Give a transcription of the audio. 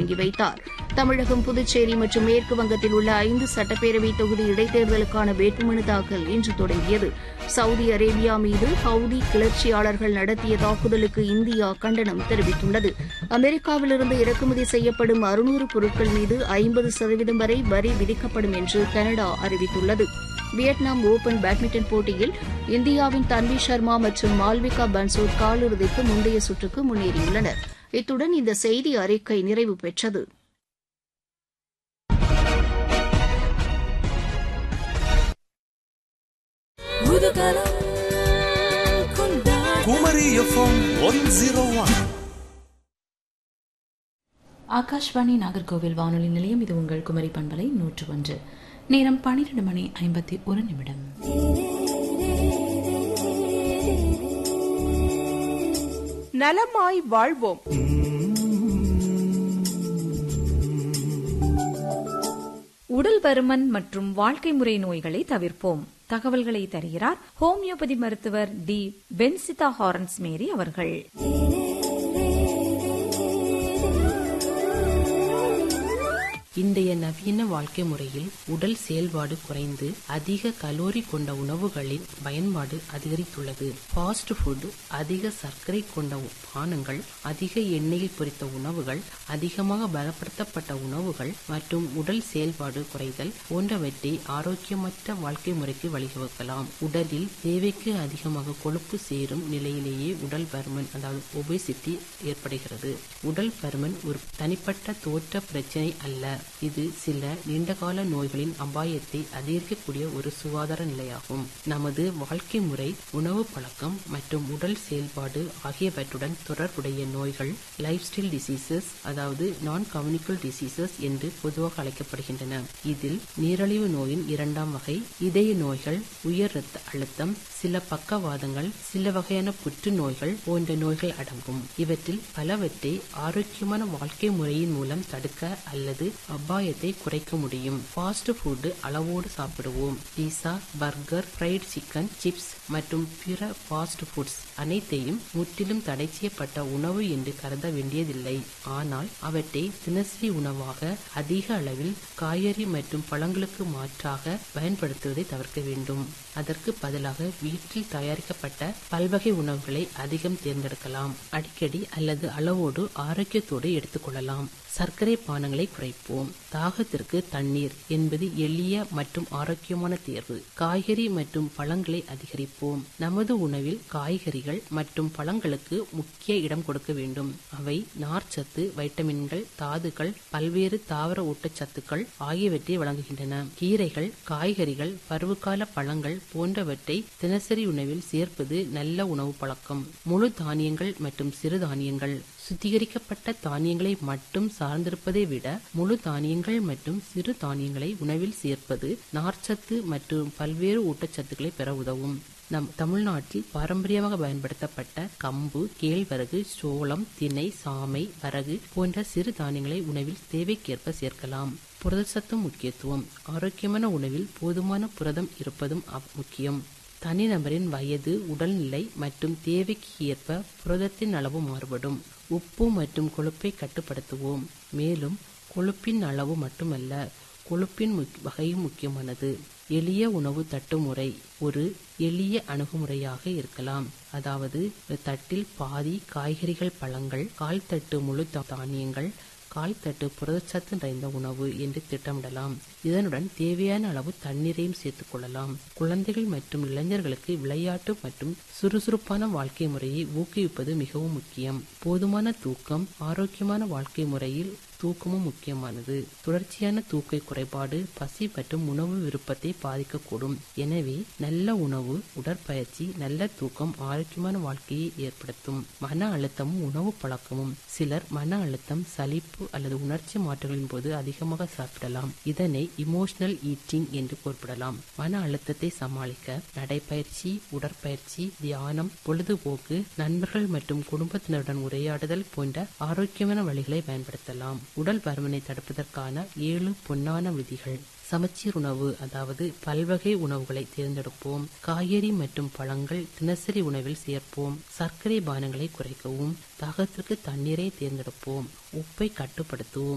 தொடங்கி வைத்தார் தமிழகம் புதுச்சேரி மற்றும் மேற்கு வங்கத்தில் உள்ள ஐந்து சட்டப்பேரவை தொகுதி இடைத்தேர்தலுக்கான வேட்புமனு தாக்கல் இன்று தொடங்கியது சவுதி அரேபியா மீது ஹவுதி கிளர்ச்சியாளர்கள் நடத்திய தாக்குதலுக்கு இந்தியா கண்டனம் தெரிவித்துள்ளது அமெரிக்காவிலிருந்து இறக்குமதி செய்யப்படும் அறுநூறு பொருட்கள் மீது ஐம்பது சதவீதம் வரை வரி விதிக்கப்படும் என்று கனடா அறிவித்துள்ளது வியட்நாம் ஓபன் பேட்மிண்டன் போட்டியில் இந்தியாவின் தன்வி சர்மா மற்றும் மால்விகா பன்சோட் காலிறுதிக்கு முந்தைய சுற்றுக்கு முன்னேறியுள்ளனர் இத்துடன் இந்த செய்தி அறிக்கை நிறைவு பெற்றது Kumari FM one zero one Akashvani Nagercoil வானொலி நிலையம் இது உங்கள் குமரி பண்பலை நூற்று ஒன்று நேரம் பன்னிரண்டு மணி ஐம்பத்தி ஒரு நிமிடம் நலமாய் வாழ்வோம் உடல் பருமன் மற்றும் வாழ்க்கை முறை நோய்களை தவிர்ப்போம் தகவல்களை தருகிறார் ஹோமியோபதி மருத்துவர் டி பென்சிதா ஹாரன்ஸ் மேரி அவர்கள் இன்றைய நவீன வாழ்க்கை முறையில் உடல் செயல்பாடு குறைந்து அதிக கலோரி கொண்ட உணவுகளின் பயன்பாடு அதிகரித்துள்ளது ஃபாஸ்ட் ஃபுட் அதிக சர்க்கரை கொண்ட பானங்கள் அதிக எண்ணெயில் பொரித்த உணவுகள் அதிகமாக பலப்படுத்தப்பட்ட உணவுகள் மற்றும் உடல் செயல்பாடு குறைதல் போன்றவற்றை ஆரோக்கியமற்ற வாழ்க்கை முறைக்கு வழிவகுக்கலாம் உடலில் தேவைக்கு அதிகமாக கொழுப்பு சேரும் நிலையிலேயே உடல் பருமன் அதாவது ஒபேசிட்டி ஏற்படுகிறது உடல் பருமன் ஒரு தனிப்பட்ட தோற்ற பிரச்சனை அல்ல இது சில நீண்டகால நோய்களின் அபாயத்தை அதிகரிக்கக்கூடிய ஒரு சுகாதார நிலையாகும் நமது வாழ்க்கை முறை உணவு பழக்கம் மற்றும் உடல் செயல்பாடு ஆகியவற்றுடன் தொடர்புடைய நோய்கள் லைஃப் ஸ்டைல் டிசீசஸ் அதாவது நான் கம்யூனிக்கல் டிசீசஸ் என்று பொதுவாக அழைக்கப்படுகின்றன இதில் நீரிழிவு நோயின் இரண்டாம் வகை இதய நோய்கள் உயர் இரத்த அழுத்தம் சில பக்கவாதங்கள் சில வகையான புற்றுநோய்கள் போன்ற நோய்கள் அடங்கும் இவற்றில் பலவற்றை ஆரோக்கியமான வாழ்க்கை முறையின் மூலம் தடுக்க அல்லது அபாயத்தை குறைக்க முடியும் ஃபாஸ்ட் ஃபுட் அளவோடு சாப்பிடுவோம் pizza burger fried chicken chips மற்றும் பிற ஃபாஸ்ட் ஃபுட்ஸ் அனைத்தையும் முற்றிலும் தடை செய்யப்பட்ட உணவு என்று கருத வேண்டியதில்லை ஆனால் அவற்றை தினசரி உணவாக அதிக அளவில் காய்கறி மற்றும் பழங்களுக்கு மாற்றாக பயன்படுத்துவதை தவிர்க்க வேண்டும் அதற்கு பதிலாக வீட்டில் தயாரிக்கப்பட்ட பல்வகை உணவுகளை அதிகம் தேர்ந்தெடுக்கலாம் அடிக்கடி அல்லது அளவோடு ஆரோக்கியத்தோடு எடுத்துக்கொள்ளலாம் சர்க்கரை பானங்களை குறைப்போம் தாகத்திற்கு தண்ணீர் என்பது எளிய மற்றும் ஆரோக்கியமான தேர்வு காய்கறி மற்றும் பழங்களை அதிகரிப்போம் நமது உணவில் காய்கறிகள் மற்றும் பழங்களுக்கு முக்கிய இடம் கொடுக்க வேண்டும் அவை நார்ச்சத்து வைட்டமின்கள் தாதுக்கள் பல்வேறு தாவர ஊட்டச்சத்துக்கள் ஆகியவற்றை வழங்குகின்றன கீரைகள் காய்கறிகள் பருவகால பழங்கள் போன்றவற்றை தினசரி உணவில் சேர்ப்பது நல்ல உணவு பழக்கம் முழு தானியங்கள் மற்றும் சிறு தானியங்கள் சுத்திகரிக்கப்பட்ட தானியங்களை மட்டும் சார்ந்திருப்பதை விட முழு தானியங்கள் மற்றும் சிறு தானியங்களை உணவில் சேர்ப்பது நார்ச்சத்து மற்றும் பல்வேறு ஊட்டச்சத்துக்களை பெற உதவும் நம் தமிழ்நாட்டில் பாரம்பரியமாக பயன்படுத்தப்பட்ட கம்பு கேழ்வரகு சோளம் திணை சாமை வரகு போன்ற சிறு தானியங்களை உணவில் தேவைக்கேற்ப சேர்க்கலாம் புரதச்சத்து முக்கியத்துவம் ஆரோக்கியமான உணவில் போதுமான புரதம் இருப்பதும் முக்கியம் தனிநபரின் வயது உடல்நிலை மற்றும் தேவைக்கு ஏற்ப புரதத்தின் அளவு மாறுபடும் உப்பு மற்றும் கொழுப்பை கட்டுப்படுத்துவோம் மேலும் கொழுப்பின் அளவு மட்டுமல்ல கொழுப்பின் வகையும் முக்கியமானது எளிய உணவு தட்டு முறை ஒரு எளிய அணுகுமுறையாக இருக்கலாம் அதாவது தட்டில் பாதி காய்கறிகள் பழங்கள் கால் தட்டு முழு தானியங்கள் கால் தட்டு புரதச்சத்து நிறைந்த உணவு என்று திட்டமிடலாம் இதனுடன் தேவையான அளவு தண்ணீரையும் சேர்த்துக் கொள்ளலாம் குழந்தைகள் மற்றும் இளைஞர்களுக்கு விளையாட்டு மற்றும் சுறுசுறுப்பான வாழ்க்கை முறையை ஊக்குவிப்பது மிகவும் முக்கியம் போதுமான தூக்கம் ஆரோக்கியமான வாழ்க்கை முறையில் தூக்கமும் முக்கியமானது தொடர்ச்சியான தூக்க குறைபாடு பசி மற்றும் உணவு விருப்பத்தை பாதிக்கக்கூடும் எனவே நல்ல உணவு உடற்பயிற்சி நல்ல தூக்கம் ஆரோக்கியமான வாழ்க்கையை ஏற்படுத்தும் மன அழுத்தமும் உணவு பழக்கமும் சிலர் மன அழுத்தம் சலிப்பு அல்லது உணர்ச்சி மாற்றங்களின் போது அதிகமாக சாப்பிடலாம் இதனை இமோஷனல் ஈட்டிங் என்று குறிப்பிடலாம் மன அழுத்தத்தை சமாளிக்க நடைப்பயிற்சி உடற்பயிற்சி தியானம் பொழுதுபோக்கு நண்பர்கள் மற்றும் குடும்பத்தினருடன் உரையாடுதல் போன்ற ஆரோக்கியமான வழிகளை பயன்படுத்தலாம் உடல் பருமனை தடுப்பதற்கான ஏழு பொன்னான விதிகள் சமச்சீர் உணவு அதாவது பல்வகை உணவுகளை தேர்ந்தெடுப்போம் காய்கறி மற்றும் பழங்கள் தினசரி உணவில் சேர்ப்போம் சர்க்கரை பானங்களை குறைக்கவும் தாகத்திற்கு தண்ணீரை தேர்ந்தெடுப்போம் உப்பை கட்டுப்படுத்துவோம்